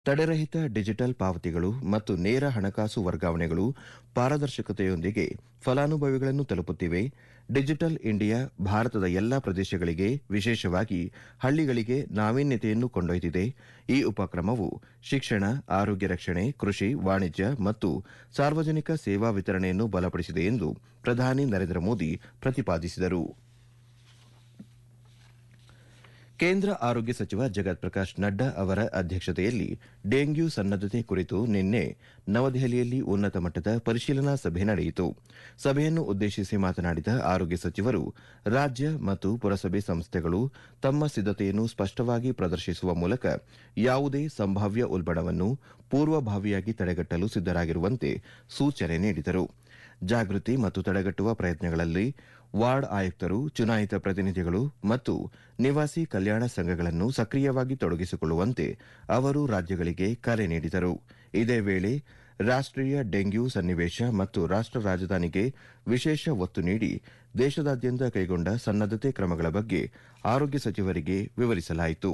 ತಡೆರಹಿತ ಡಿಜಿಟಲ್ ಪಾವತಿಗಳು ಮತ್ತು ನೇರ ಹಣಕಾಸು ವರ್ಗಾವಣೆಗಳು ಪಾರದರ್ಶಕತೆಯೊಂದಿಗೆ ಫಲಾನುಭವಿಗಳನ್ನು ತಲುಪುತ್ತಿವೆ ಡಿಜಿಟಲ್ ಇಂಡಿಯಾ ಭಾರತದ ಎಲ್ಲಾ ಪ್ರದೇಶಗಳಿಗೆ ವಿಶೇಷವಾಗಿ ಹಳ್ಳಿಗಳಿಗೆ ನಾವೀನ್ಯತೆಯನ್ನು ಕೊಂಡೊಯ್ದಿದೆ ಈ ಉಪಕ್ರಮವು ಶಿಕ್ಷಣ ಆರೋಗ್ಯ ರಕ್ಷಣೆ ಕೃಷಿ ವಾಣಿಜ್ಯ ಮತ್ತು ಸಾರ್ವಜನಿಕ ಸೇವಾ ವಿತರಣೆಯನ್ನು ಬಲಪಡಿಸಿದೆ ಎಂದು ಪ್ರಧಾನಿ ನರೇಂದ್ರ ಮೋದಿ ಪ್ರತಿಪಾದಿಸಿದರು ಕೇಂದ್ರ ಆರೋಗ್ಯ ಸಚಿವ ಜಗತ್ ಪ್ರಕಾಶ್ ನಡ್ಡಾ ಅವರ ಅಧ್ಯಕ್ಷತೆಯಲ್ಲಿ ಡೆಂಗ್ಯೂ ಸನ್ನದ್ದತೆ ಕುರಿತು ನಿನ್ನೆ ನವದೆಹಲಿಯಲ್ಲಿ ಉನ್ನತ ಮಟ್ಟದ ಪರಿಶೀಲನಾ ಸಭೆ ನಡೆಯಿತು ಸಭೆಯನ್ನು ಉದ್ದೇಶಿಸಿ ಮಾತನಾಡಿದ ಆರೋಗ್ಯ ಸಚಿವರು ರಾಜ್ಯ ಮತ್ತು ಪುರಸಭೆ ಸಂಸ್ಥೆಗಳು ತಮ್ಮ ಸಿದ್ದತೆಯನ್ನು ಸ್ಪಷ್ಟವಾಗಿ ಪ್ರದರ್ಶಿಸುವ ಮೂಲಕ ಯಾವುದೇ ಸಂಭಾವ್ಯ ಉಲ್ಬಣವನ್ನು ಪೂರ್ವಭಾವಿಯಾಗಿ ತಡೆಗಟ್ಟಲು ಸಿದ್ದರಾಗಿರುವಂತೆ ಸೂಚನೆ ನೀಡಿದರು ಜಾಗೃತಿ ಮತ್ತು ತಡೆಗಟ್ಟುವ ಪ್ರಯತ್ನಗಳಲ್ಲಿ ವಾರ್ಡ್ ಆಯುಕ್ತರು ಚುನಾಯಿತ ಪ್ರತಿನಿಧಿಗಳು ಮತ್ತು ನಿವಾಸಿ ಕಲ್ಯಾಣ ಸಂಘಗಳನ್ನು ಸಕ್ರಿಯವಾಗಿ ತೊಡಗಿಸಿಕೊಳ್ಳುವಂತೆ ಅವರು ರಾಜ್ಯಗಳಿಗೆ ಕರೆ ನೀಡಿದರು ಇದೇ ವೇಳೆ ರಾಷ್ಟೀಯ ಡೆಂಗ್ಯೂ ಸನ್ನಿವೇಶ ಮತ್ತು ರಾಷ್ಟ ರಾಜಧಾನಿಗೆ ವಿಶೇಷ ಒತ್ತು ನೀಡಿ ದೇಶದಾದ್ಯಂತ ಕೈಗೊಂಡ ಸನ್ನದ್ದತೆ ಕ್ರಮಗಳ ಬಗ್ಗೆ ಆರೋಗ್ಯ ಸಚಿವರಿಗೆ ವಿವರಿಸಲಾಯಿತು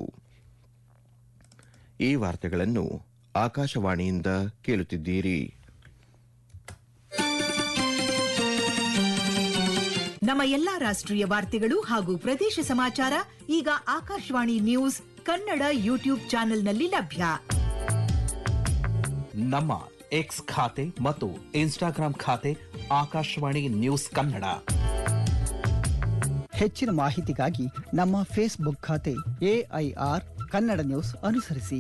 ಈ ವಾರ್ತೆಗಳನ್ನು ಆಕಾಶವಾಣಿಯಿಂದ ಕೇಳುತ್ತಿದ್ದೀರಿ ನಮ್ಮ ಎಲ್ಲಾ ರಾಷ್ಟ್ರೀಯ ವಾರ್ತೆಗಳು ಹಾಗೂ ಪ್ರದೇಶ ಸಮಾಚಾರ ಈಗ ಆಕಾಶವಾಣಿ ನ್ಯೂಸ್ ಕನ್ನಡ ಯೂಟ್ಯೂಬ್ ಚಾನೆಲ್ನಲ್ಲಿ ಲಭ್ಯ ನಮ್ಮ ಎಕ್ಸ್ ಖಾತೆ ಮತ್ತು ಇನ್ಸ್ಟಾಗ್ರಾಂ ಖಾತೆ ಆಕಾಶವಾಣಿ ನ್ಯೂಸ್ ಕನ್ನಡ ಹೆಚ್ಚಿನ ಮಾಹಿತಿಗಾಗಿ ನಮ್ಮ ಫೇಸ್ಬುಕ್ ಖಾತೆ ಎಐಆರ್ ಕನ್ನಡ ನ್ಯೂಸ್ ಅನುಸರಿಸಿ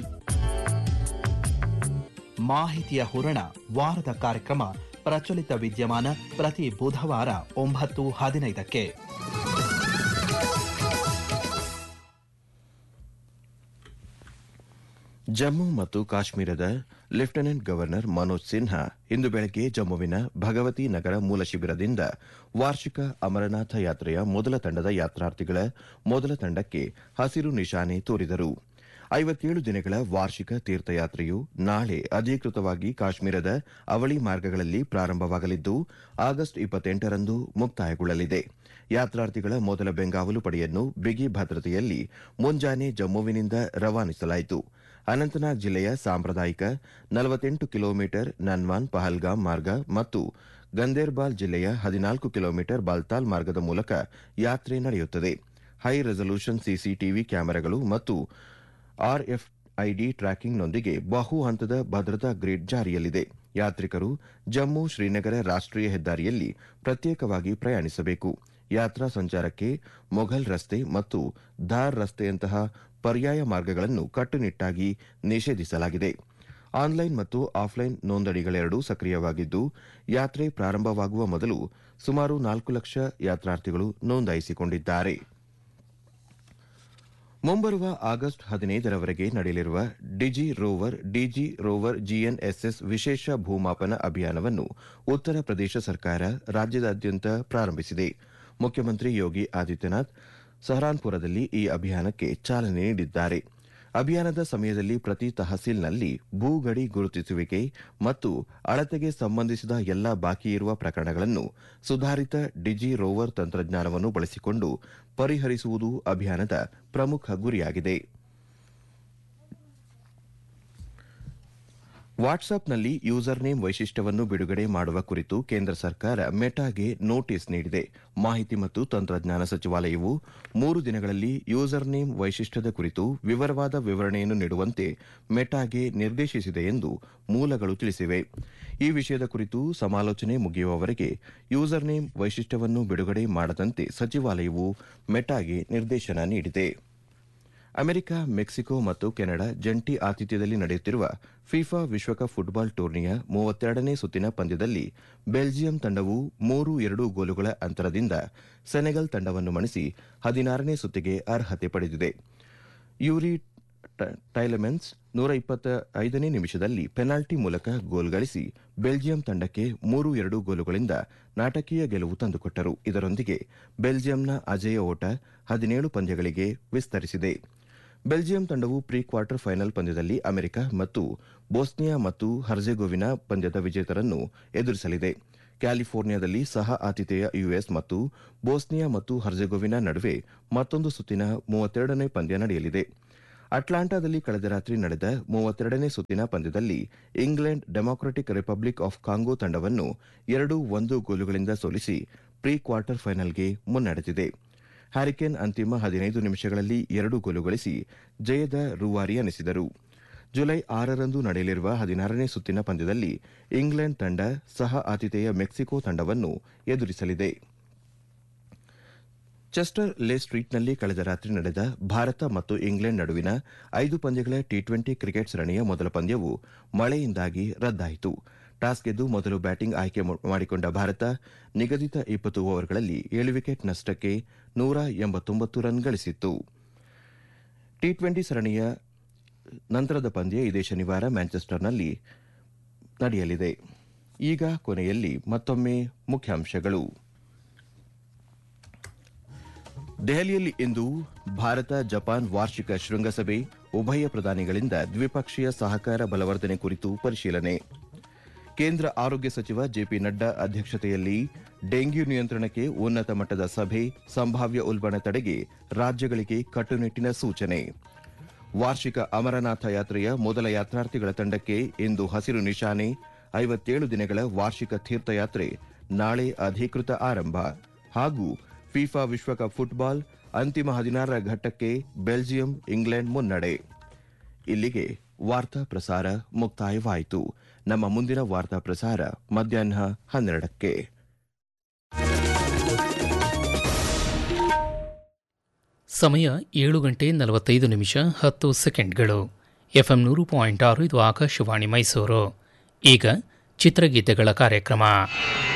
ಮಾಹಿತಿಯ ಹೂರಣ ವಾರದ ಕಾರ್ಯಕ್ರಮ ಪ್ರಚಲಿತ ವಿದ್ಯಮಾನ ಪ್ರತಿ ಬುಧವಾರ ಒಂಬತ್ತು ಹದಿನೈದಕ್ಕೆ ಜಮ್ಮು ಮತ್ತು ಕಾಶ್ಮೀರದ ಲೆಫ್ಟಿನೆಂಟ್ ಗವರ್ನರ್ ಮನೋಜ್ ಸಿನ್ಹಾ ಇಂದು ಬೆಳಗ್ಗೆ ಜಮ್ಮುವಿನ ಭಗವತಿ ನಗರ ಮೂಲ ಶಿಬಿರದಿಂದ ವಾರ್ಷಿಕ ಅಮರನಾಥ ಯಾತ್ರೆಯ ಮೊದಲ ತಂಡದ ಯಾತ್ರಾರ್ಥಿಗಳ ಮೊದಲ ತಂಡಕ್ಕೆ ಹಸಿರು ನಿಶಾನೆ ತೋರಿದರು ಐವತ್ತೇಳು ದಿನಗಳ ವಾರ್ಷಿಕ ತೀರ್ಥಯಾತ್ರೆಯು ನಾಳೆ ಅಧಿಕೃತವಾಗಿ ಕಾಶ್ಮೀರದ ಅವಳಿ ಮಾರ್ಗಗಳಲ್ಲಿ ಪ್ರಾರಂಭವಾಗಲಿದ್ದು ಆಗಸ್ಟ್ ಇಪ್ಪತ್ತೆಂಟರಂದು ಮುಕ್ತಾಯಗೊಳ್ಳಲಿದೆ ಯಾತ್ರಾರ್ಥಿಗಳ ಮೊದಲ ಬೆಂಗಾವಲು ಪಡೆಯನ್ನು ಬಿಗಿ ಭದ್ರತೆಯಲ್ಲಿ ಮುಂಜಾನೆ ಜಮ್ಮುವಿನಿಂದ ರವಾನಿಸಲಾಯಿತು ಅನಂತನಾಗ್ ಜಿಲ್ಲೆಯ ಸಾಂಪ್ರದಾಯಿಕ ನಲವತ್ತೆಂಟು ಕಿಲೋಮೀಟರ್ ನನ್ವಾನ್ ಪಹಲ್ಗಾಮ್ ಮಾರ್ಗ ಮತ್ತು ಗಂದೇರ್ಬಾಲ್ ಜಿಲ್ಲೆಯ ಹದಿನಾಲ್ಕು ಕಿಲೋಮೀಟರ್ ಬಾಲ್ತಾಲ್ ಮಾರ್ಗದ ಮೂಲಕ ಯಾತ್ರೆ ನಡೆಯುತ್ತದೆ ಹೈ ರೆಸಲ್ಯೂಷನ್ ಸಿಸಿಟಿವಿ ಕ್ಯಾಮೆರಾಗಳು ಮತ್ತು ಆರ್ಎಫ್ಐಡಿ ಟ್ರ್ಯಾಕಿಂಗ್ನೊಂದಿಗೆ ಬಹು ಹಂತದ ಭದ್ರತಾ ಗ್ರಿಡ್ ಜಾರಿಯಲ್ಲಿದೆ ಯಾತ್ರಿಕರು ಜಮ್ಮು ಶ್ರೀನಗರ ರಾಷ್ಟೀಯ ಹೆದ್ದಾರಿಯಲ್ಲಿ ಪ್ರತ್ಯೇಕವಾಗಿ ಪ್ರಯಾಣಿಸಬೇಕು ಯಾತ್ರಾ ಸಂಚಾರಕ್ಕೆ ಮೊಘಲ್ ರಸ್ತೆ ಮತ್ತು ಧಾರ್ ರಸ್ತೆಯಂತಹ ಪರ್ಯಾಯ ಮಾರ್ಗಗಳನ್ನು ಕಟ್ಟುನಿಟ್ಟಾಗಿ ನಿಷೇಧಿಸಲಾಗಿದೆ ಆನ್ಲೈನ್ ಮತ್ತು ಆಫ್ಲೈನ್ ನೋಂದಣಿಗಳೆರಡೂ ಸಕ್ರಿಯವಾಗಿದ್ದು ಯಾತ್ರೆ ಪ್ರಾರಂಭವಾಗುವ ಮೊದಲು ಸುಮಾರು ನಾಲ್ಕು ಲಕ್ಷ ಯಾತ್ರಾರ್ಥಿಗಳು ನೋಂದಾಯಿಸಿಕೊಂಡಿದ್ದಾರೆ ಮುಂಬರುವ ಆಗಸ್ಟ್ ಹದಿನೈದರವರೆಗೆ ನಡೆಯಲಿರುವ DG rover DG rover GNSS ವಿಶೇಷ ಭೂಮಾಪನ ಅಭಿಯಾನವನ್ನು ಉತ್ತರ ಪ್ರದೇಶ ಸರ್ಕಾರ ರಾಜ್ಯದಾದ್ಯಂತ ಪ್ರಾರಂಭಿಸಿದೆ ಮುಖ್ಯಮಂತ್ರಿ ಯೋಗಿ ಆದಿತ್ಯನಾಥ್ ಸಹರಾನ್ಪುರದಲ್ಲಿ ಈ ಅಭಿಯಾನಕ್ಕೆ ಚಾಲನೆ ನೀಡಿದ್ದಾರೆ ಅಭಿಯಾನದ ಸಮಯದಲ್ಲಿ ಪ್ರತಿ ತಹಸೀಲ್ನಲ್ಲಿ ಭೂಗಡಿ ಗುರುತಿಸುವಿಕೆ ಮತ್ತು ಅಳತೆಗೆ ಸಂಬಂಧಿಸಿದ ಎಲ್ಲಾ ಬಾಕಿ ಇರುವ ಪ್ರಕರಣಗಳನ್ನು ಸುಧಾರಿತ ಡಿಜಿ ರೋವರ್ ತಂತ್ರಜ್ಞಾನವನ್ನು ಬಳಸಿಕೊಂಡು ಪರಿಹರಿಸುವುದು ಅಭಿಯಾನದ ಪ್ರಮುಖ ಗುರಿಯಾಗಿದೆ ವಾಟ್ಸ್ಆಪ್ನಲ್ಲಿ ಯೂಸರ್ ನೇಮ್ ವೈಶಿಷ್ಟ್ಯವನ್ನು ಬಿಡುಗಡೆ ಮಾಡುವ ಕುರಿತು ಕೇಂದ್ರ ಸರ್ಕಾರ ಮೆಟಾಗೆ ನೋಟಿಸ್ ನೀಡಿದೆ ಮಾಹಿತಿ ಮತ್ತು ತಂತ್ರಜ್ಞಾನ ಸಚಿವಾಲಯವು ಮೂರು ದಿನಗಳಲ್ಲಿ ಯೂಸರ್ ನೇಮ್ ವೈಶಿಷ್ಟ್ಯದ ಕುರಿತು ವಿವರವಾದ ವಿವರಣೆಯನ್ನು ನೀಡುವಂತೆ ಮೆಟಾಗೆ ನಿರ್ದೇಶಿಸಿದೆ ಎಂದು ಮೂಲಗಳು ತಿಳಿಸಿವೆ ಈ ವಿಷಯದ ಕುರಿತು ಸಮಾಲೋಚನೆ ಮುಗಿಯುವವರೆಗೆ ಯೂಸರ್ ನೇಮ್ ವೈಶಿಷ್ಟ್ಯವನ್ನು ಬಿಡುಗಡೆ ಮಾಡದಂತೆ ಸಚಿವಾಲಯವು ಮೆಟಾಗೆ ನಿರ್ದೇಶನ ನೀಡಿದೆ ಅಮೆರಿಕ ಮೆಕ್ಸಿಕೋ ಮತ್ತು ಕೆನಡಾ ಜಂಟಿ ಆತಿಥ್ಯದಲ್ಲಿ ನಡೆಯುತ್ತಿರುವ ಫಿಫಾ ವಿಶ್ವಕಪ್ ಫುಟ್ಬಾಲ್ ಟೂರ್ನಿಯ ಮೂವತ್ತೆರಡನೇ ಸುತ್ತಿನ ಪಂದ್ಯದಲ್ಲಿ ಬೆಲ್ಜಿಯಂ ತಂಡವು ಮೂರು ಎರಡು ಗೋಲುಗಳ ಅಂತರದಿಂದ ಸೆನೆಗಲ್ ತಂಡವನ್ನು ಮಣಿಸಿ ಹದಿನಾರನೇ ಸುತ್ತಿಗೆ ಅರ್ಹತೆ ಪಡೆದಿದೆ ಯೂರಿ ಟೈಲೆಮೆನ್ಸ್ ನೂರ ಇಪ್ಪತ್ತ ಐದನೇ ನಿಮಿಷದಲ್ಲಿ ಪೆನಾಲ್ಟಿ ಮೂಲಕ ಗೋಲ್ ಗಳಿಸಿ ಬೆಲ್ಜಿಯಂ ತಂಡಕ್ಕೆ ಮೂರು ಎರಡು ಗೋಲುಗಳಿಂದ ನಾಟಕೀಯ ಗೆಲುವು ತಂದುಕೊಟ್ಟರು ಇದರೊಂದಿಗೆ ಬೆಲ್ಜಿಯಂನ ಅಜೇಯ ಓಟ ಹದಿನೇಳು ಪಂದ್ಯಗಳಿಗೆ ವಿಸ್ತರಿಸಿದೆ ಬೆಲ್ಜಿಯಂ ತಂಡವು ಪ್ರೀ ಕ್ವಾರ್ಟರ್ ಫೈನಲ್ ಪಂದ್ಯದಲ್ಲಿ ಅಮೆರಿಕ ಮತ್ತು ಬೋಸ್ನಿಯಾ ಮತ್ತು ಹರ್ಜೆಗೋವಿನಾ ಪಂದ್ಯದ ವಿಜೇತರನ್ನು ಎದುರಿಸಲಿದೆ ಕ್ಯಾಲಿಫೋರ್ನಿಯಾದಲ್ಲಿ ಸಹ ಆತಿಥೇಯ ಯುಎಸ್ ಮತ್ತು ಬೋಸ್ನಿಯಾ ಮತ್ತು ಹರ್ಜೆಗೋವಿನಾ ನಡುವೆ ಮತ್ತೊಂದು ಸುತ್ತಿನ ಮೂವತ್ತೆರಡನೇ ಪಂದ್ಯ ನಡೆಯಲಿದೆ ಅಟ್ಲಾಂಟಾದಲ್ಲಿ ಕಳೆದ ರಾತ್ರಿ ನಡೆದ ಮೂವತ್ತೆರಡನೇ ಸುತ್ತಿನ ಪಂದ್ಯದಲ್ಲಿ England democratic republic of Congo ತಂಡವನ್ನು ಎರಡು ಒಂದು ಗೋಲುಗಳಿಂದ ಸೋಲಿಸಿ ಪ್ರೀ ಕ್ವಾರ್ಟರ್ ಫೈನಲ್ಗೆ ಮುನ್ನಡೆದಿದೆ ಹ್ಯಾರಿಕೇನ್ ಅಂತಿಮ ಹದಿನೈದು ನಿಮಿಷಗಳಲ್ಲಿ ಎರಡು ಗೋಲು ಗಳಿಸಿ ಜಯದ ರೂವಾರಿ ಎನಿಸಿದರು ಜುಲೈ ಆರರಂದು ನಡೆಯಲಿರುವ ಹದಿನಾರನೇ ಸುತ್ತಿನ ಪಂದ್ಯದಲ್ಲಿ ಇಂಗ್ಲೆಂಡ್ ತಂಡ ಸಹ ಆತಿಥೇಯ ಮೆಕ್ಸಿಕೋ ತಂಡವನ್ನು ಎದುರಿಸಲಿದೆ ಚೆಸ್ಟರ್ ಲೇ ಸ್ಟ್ರೀಟ್ನಲ್ಲಿ ಕಳೆದ ರಾತ್ರಿ ನಡೆದ ಭಾರತ ಮತ್ತು ಇಂಗ್ಲೆಂಡ್ ನಡುವಿನ ಐದು ಪಂದ್ಯಗಳ ಟಿ ಟ್ವೆಂಟಿ ಕ್ರಿಕೆಟ್ ಸರಣಿಯ ಮೊದಲ ಪಂದ್ಯವು ಮಳೆಯಿಂದಾಗಿ ರದ್ದಾಯಿತು ಟಾಸ್ ಗೆದ್ದು ಮೊದಲು ಬ್ಯಾಟಿಂಗ್ ಆಯ್ಕೆ ಮಾಡಿಕೊಂಡ ಭಾರತ ನಿಗದಿತ ಇಪ್ಪತ್ತು ಓವರ್ಗಳಲ್ಲಿ ಏಳು ವಿಕೆಟ್ ನಷ್ಟಕ್ಕೆ ನೂರ ಎಂಬತ್ತೊಂಬತ್ತು ರನ್ ಗಳಿಸಿತ್ತು ಟಿ ಟ್ವೆಂಟಿ ಸರಣಿಯ ನಂತರದ ಪಂದ್ಯ ಇದೇ ಶನಿವಾರ ಮ್ಯಾಂಚೆಸ್ಟರ್ನಲ್ಲಿ ನಡೆಯಲಿದೆ ಈಗ ಕೊನೆಯಲ್ಲಿ ಮತ್ತೊಮ್ಮೆ ಮುಖ್ಯಾಂಶಗಳು ದೆಹಲಿಯಲ್ಲಿ ಇಂದು ಭಾರತ ಜಪಾನ್ ವಾರ್ಷಿಕ ಶೃಂಗಸಭೆ ಉಭಯ ಪ್ರಧಾನಿಗಳಿಂದ ದ್ವಿಪಕ್ಷೀಯ ಸಹಕಾರ ಬಲವರ್ಧನೆ ಕುರಿತು ಪರಿಶೀಲನೆ ಕೇಂದ್ರ ಆರೋಗ್ಯ ಸಚಿವ ಜೆಪಿ ನಡ್ಡಾ ಅಧ್ಯಕ್ಷತೆಯಲ್ಲಿ ಡೆಂಗ್ಯೂ ನಿಯಂತ್ರಣಕ್ಕೆ ಉನ್ನತ ಮಟ್ಟದ ಸಭೆ ಸಂಭಾವ್ಯ ಉಲ್ಬಣ ತಡೆಗೆ ರಾಜ್ಯಗಳಿಗೆ ಕಟ್ಟುನಿಟ್ಟಿನ ಸೂಚನೆ ವಾರ್ಷಿಕ ಅಮರನಾಥ ಯಾತ್ರೆಯ ಮೊದಲ ಯಾತ್ರಾರ್ಥಿಗಳ ತಂಡಕ್ಕೆ ಇಂದು ಹಸಿರು ನಿಶಾನೆ ಐವತ್ತೇಳು ದಿನಗಳ ವಾರ್ಷಿಕ ತೀರ್ಥಯಾತ್ರೆ ನಾಳೆ ಅಧಿಕೃತ ಆರಂಭ ಹಾಗೂ ಫಿಫಾ ವಿಶ್ವಕಪ್ ಫುಟ್ಬಾಲ್ ಅಂತಿಮ ಹದಿನಾರರ ಘಟ್ಟಕ್ಕೆ ಬೆಲ್ಜಿಯಂ ಇಂಗ್ಲೆಂಡ್ ಮುನ್ನಡೆ ಇಲ್ಲಿಗೆ ವಾರ್ತಾ ಪ್ರಸಾರ ಮುಕ್ತಾಯವಾಯಿತು ನಮ್ಮ ಮುಂದಿನ ವಾರ್ತಾ ಪ್ರಸಾರ ಮಧ್ಯಾಹ್ನ ಹನ್ನೆರಡಕ್ಕೆ ಸಮಯ ಏಳು ಗಂಟೆ ನಲವತ್ತೈದು ನಿಮಿಷ ಹತ್ತು ಸೆಕೆಂಡ್ಗಳು ಎಫ್ಎಂ ನೂರು ಪಾಯಿಂಟ್ ಆರು ಇದು ಆಕಾಶವಾಣಿ ಮೈಸೂರು ಈಗ ಚಿತ್ರಗೀತೆಗಳ ಕಾರ್ಯಕ್ರಮ